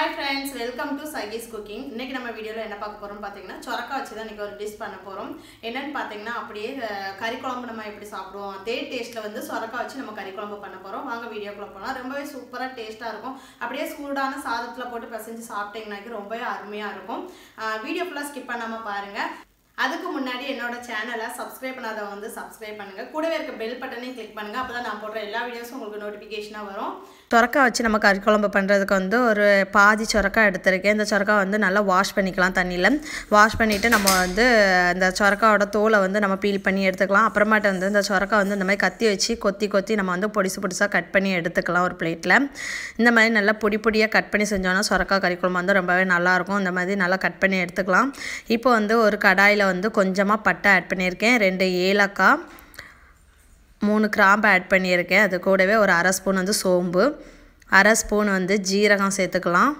hi friends welcome to சகீஸ் cooking இன்னைக்கு நம்ம வீடியோவில் என்ன பார்க்க போகிறோம் பார்த்தீங்கன்னா சொரக்கா வச்சு தான் இன்றைக்கி ஒரு டிஷ் பண்ண போகிறோம் என்னன்னு பார்த்தீங்கன்னா அப்படியே அஹ், கறி குழம்பு நம்ம எப்படி சாப்பிடுவோம் அதே டேஸ்ட்டில் வந்து சொரக்கா வச்சு நம்ம கறி குழம்பு பண்ண போகிறோம் வாங்க வீடியோக்குள்ள போகலாம் ரொம்பவே சூப்பராக டேஸ்ட்டாக இருக்கும் அப்படியே சூடான சாதத்தில் போட்டு பிசைஞ்சு சாப்பிட்டீங்கன்னாக்கி ரொம்பவே அருமையாக இருக்கும் வீடியோ ஃபுல்லாக ஸ்கிப் பண்ணாமல் பாருங்கள் அதுக்கு முன்னாடி என்னோட சேனலை சப்ஸ்கிரைப் பண்ணாதவங்க வந்து சப்ஸ்கிரைப் பண்ணுங்கள் கூடவே இருக்க பெல் பட்டனையும் கிளிக் பண்ணுங்கள் அப்போ தான் நான் போடுற எல்லா வீடியோஸும் உங்களுக்கு நோட்டிஃபிகேஷனாக வரும் சொரக்கா வச்சு நம்ம கறி குழம்பு பண்ணுறதுக்கு வந்து ஒரு பாதி சொரக்கா எடுத்திருக்கேன் இந்த சொரக்கா வந்து நல்லா வாஷ் பண்ணிக்கலாம் தண்ணியில் வாஷ் பண்ணிவிட்டு நம்ம வந்து இந்த சொரக்காவோட தோலை வந்து நம்ம பீல் பண்ணி எடுத்துக்கலாம் அப்புறமாட்ட வந்து இந்த சொரக்கா வந்து இந்த மாதிரி கத்தி வச்சு கொத்தி கொத்தி நம்ம வந்து பொடிசு பொடிசாக கட் பண்ணி எடுத்துக்கலாம் ஒரு பிளேட்டில் இந்த மாதிரி நல்லா பொடி பொடியாக கட் பண்ணி செஞ்சோன்னா சொரக்கா கறி குழம்பு வந்து ரொம்பவே நல்லாயிருக்கும் இந்த மாதிரி நல்லா கட் பண்ணி எடுத்துக்கலாம் இப்போ வந்து ஒரு கடாயில் வந்து கொஞ்சமாக பட்டை ஆட் பண்ணியிருக்கேன் ரெண்டு ஏலக்காய் மூணு கிராம்பு ஆட் பண்ணியிருக்கேன் அது கூடவே ஒரு அரை ஸ்பூன் வந்து சோம்பு அரை ஸ்பூன் வந்து ஜீரகம் சேர்த்துக்கலாம்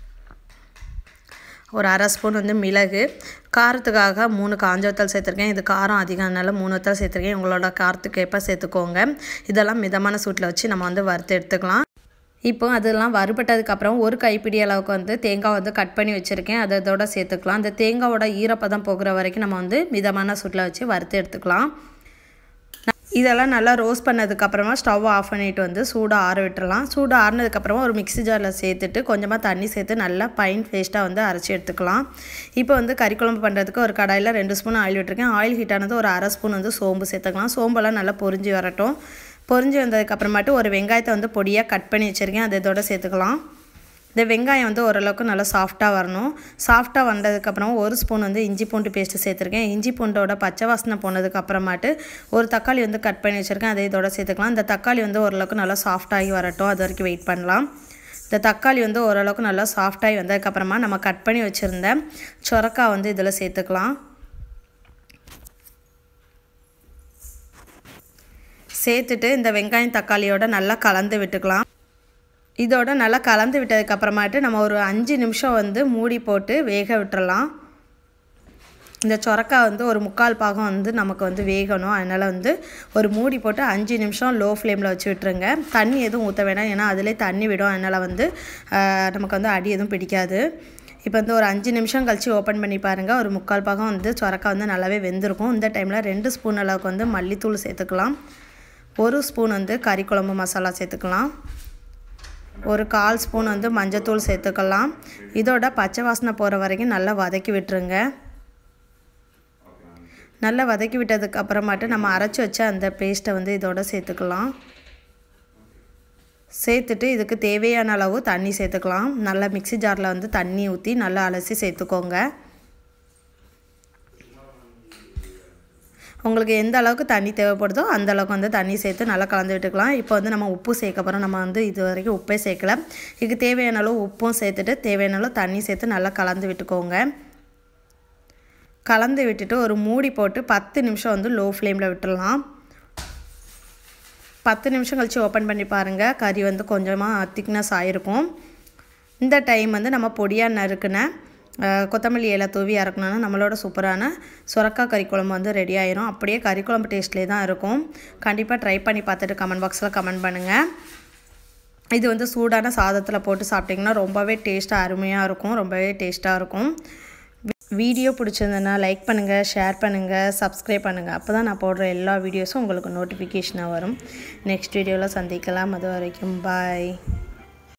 ஒரு அரை ஸ்பூன் வந்து மிளகு காரத்துக்காக மூணு காஞ்ச வத்தல் சேர்த்துருக்கேன் இது காரம் அதிகம்னால மூணு வத்தல் சேர்த்துருக்கேன் உங்களோட காரத்துக்கு ஏற்ப சேர்த்துக்கோங்க இதெல்லாம் மிதமான சூட்டில் வச்சு நம்ம வந்து வறுத்து எடுத்துக்கலாம் இப்போ அதெல்லாம் வறுபட்டதுக்கப்புறம் ஒரு கைப்பிடி அளவுக்கு வந்து தேங்காய் வந்து கட் பண்ணி வச்சுருக்கேன் அதை இதோட சேர்த்துக்கலாம் அந்த தேங்காவோட ஈரப்பதம் போகிற வரைக்கும் நம்ம வந்து மிதமான சூட்டில் வச்சு வறுத்து எடுத்துக்கலாம் இதெல்லாம் நல்லா ரோஸ்ட் பண்ணதுக்கப்புறமா ஸ்டவ் ஆஃப் பண்ணிட்டு வந்து சூடாக ஆற விட்டுறலாம் சூடு ஆறினதுக்கப்புறமா ஒரு மிக்ஸி ஜாரில் சேர்த்துட்டு கொஞ்சமாக தண்ணி சேர்த்து நல்லா பைன் பேஸ்ட்டாக வந்து அரைச்சி எடுத்துக்கலாம் இப்போ வந்து கறி குழம்பு பண்ணுறதுக்கு ஒரு கடாயில் ரெண்டு ஸ்பூன் ஆயில் விட்டுருக்கேன் ஆயில் ஹீட் ஆனது ஒரு அரை ஸ்பூன் வந்து சோம்பு சேர்த்துக்கலாம் சோம்பெல்லாம் நல்லா பொரிஞ்சு வரட்டும் பொரிஞ்சு வந்ததுக்கப்புறமாட்டு ஒரு வெங்காயத்தை வந்து பொடியாக கட் பண்ணி வச்சுருக்கேன் அதை இதோட சேர்த்துக்கலாம் இந்த வெங்காயம் வந்து ஓரளவுக்கு நல்லா சாஃப்டாக வரணும் சாஃப்டாக வந்ததுக்கப்புறம் ஒரு ஸ்பூன் வந்து இஞ்சி பூண்டு பேஸ்ட்டு சேர்த்துருக்கேன் இஞ்சி பூண்டோட பச்சை வாசனை போனதுக்கு அப்புறமாட்டு ஒரு தக்காளி வந்து கட் பண்ணி வச்சுருக்கேன் அதை இதோட சேர்த்துக்கலாம் இந்த தக்காளி வந்து ஓரளவுக்கு நல்லா சாஃப்டாகி வரட்டும் அது வரைக்கும் வெயிட் பண்ணலாம் இந்த தக்காளி வந்து ஓரளவுக்கு நல்லா சாஃப்டாகி வந்ததுக்கப்புறமா நம்ம கட் பண்ணி வச்சுருந்த சொரக்கா வந்து இதில் சேர்த்துக்கலாம் சேர்த்துட்டு இந்த வெங்காயம் தக்காளியோட நல்லா கலந்து விட்டுக்கலாம் இதோட நல்லா கலந்து விட்டதுக்கப்புறமாட்டு நம்ம ஒரு அஞ்சு நிமிஷம் வந்து மூடி போட்டு வேக விட்டுறலாம் இந்த சொரக்கா வந்து ஒரு முக்கால் பாகம் வந்து நமக்கு வந்து வேகணும் அதனால் வந்து ஒரு மூடி போட்டு அஞ்சு நிமிஷம் லோ ஃப்ளேமில் வச்சு விட்டுருங்க தண்ணி எதுவும் ஊற்ற வேணாம் ஏன்னா அதிலே தண்ணி விடும் அதனால் வந்து ஆஹ், நமக்கு வந்து அடி எதுவும் பிடிக்காது இப்போ வந்து ஒரு அஞ்சு நிமிஷம் கழித்து ஓப்பன் பண்ணி பாருங்கள் ஒரு முக்கால் பாகம் வந்து சொரக்கா வந்து நல்லாவே வெந்திருக்கும் இந்த டைமில் ரெண்டு ஸ்பூன் அளவுக்கு வந்து மல்லித்தூள் சேர்த்துக்கலாம் ஒரு ஸ்பூன் வந்து கறி குழம்பு மசாலா சேர்த்துக்கலாம் ஒரு கால் ஸ்பூன் வந்து மஞ்சத்தூள் சேர்த்துக்கலாம் இதோட பச்சை வாசனை போகிற வரைக்கும் நல்லா வதக்கி விட்டுருங்க நல்லா வதக்கி விட்டதுக்கு அப்புறமாட்டு நம்ம அரைச்சி வச்ச அந்த பேஸ்ட்டை வந்து இதோட சேர்த்துக்கலாம் சேர்த்துட்டு இதுக்கு தேவையான அளவு தண்ணி சேர்த்துக்கலாம் நல்லா மிக்ஸி ஜாரில் வந்து தண்ணி ஊற்றி நல்லா அலசி சேர்த்துக்கோங்க உங்களுக்கு எந்த அளவுக்கு தண்ணி தேவைப்படுதோ அந்த அளவுக்கு வந்து தண்ணி சேர்த்து நல்லா கலந்து விட்டுக்கலாம் இப்போ வந்து நம்ம உப்பு சேர்க்க போகிறோம் நம்ம வந்து இது வரைக்கும் உப்பே சேர்க்கல இதுக்கு தேவையான அளவு உப்பும் சேர்த்துட்டு தேவையான அளவு தண்ணி சேர்த்து நல்லா கலந்து விட்டுக்கோங்க கலந்து விட்டுட்டு ஒரு மூடி போட்டு பத்து நிமிஷம் வந்து லோ ஃப்ளேமில் விட்டுடலாம் பத்து நிமிஷம் கழித்து ஓப்பன் பண்ணி பாருங்கள் கறி வந்து கொஞ்சமாக திக்னஸ் ஆகிருக்கும் இந்த டைம் வந்து நம்ம பொடியாக நறுக்குன அஹ், கொத்தமல்லி இலை தூவி இறக்கணுன்னா நம்மளோட சூப்பரான சுரக்கா கறி குழம்பு வந்து ரெடி ஆயிரும் அப்படியே கறி குழம்பு டேஸ்ட்லேயே தான் இருக்கும் கண்டிப்பாக ட்ரை பண்ணி பார்த்துட்டு கமெண்ட் பாக்ஸில் கமெண்ட் பண்ணுங்கள் இது வந்து சூடான சாதத்தில் போட்டு சாப்பிட்டிங்கன்னா ரொம்பவே டேஸ்ட்டாக அருமையாக இருக்கும் ரொம்பவே டேஸ்ட்டாக இருக்கும் வீடியோ பிடிச்சிருந்ததுன்னா லைக் பண்ணுங்கள் ஷேர் பண்ணுங்கள் சப்ஸ்கிரைப் பண்ணுங்கள் அப்போ தான் நான் போடுற எல்லா வீடியோஸும் உங்களுக்கு நோட்டிஃபிகேஷனாக வரும் நெக்ஸ்ட் வீடியோவில் சந்திக்கலாம் அது வரைக்கும் பாய்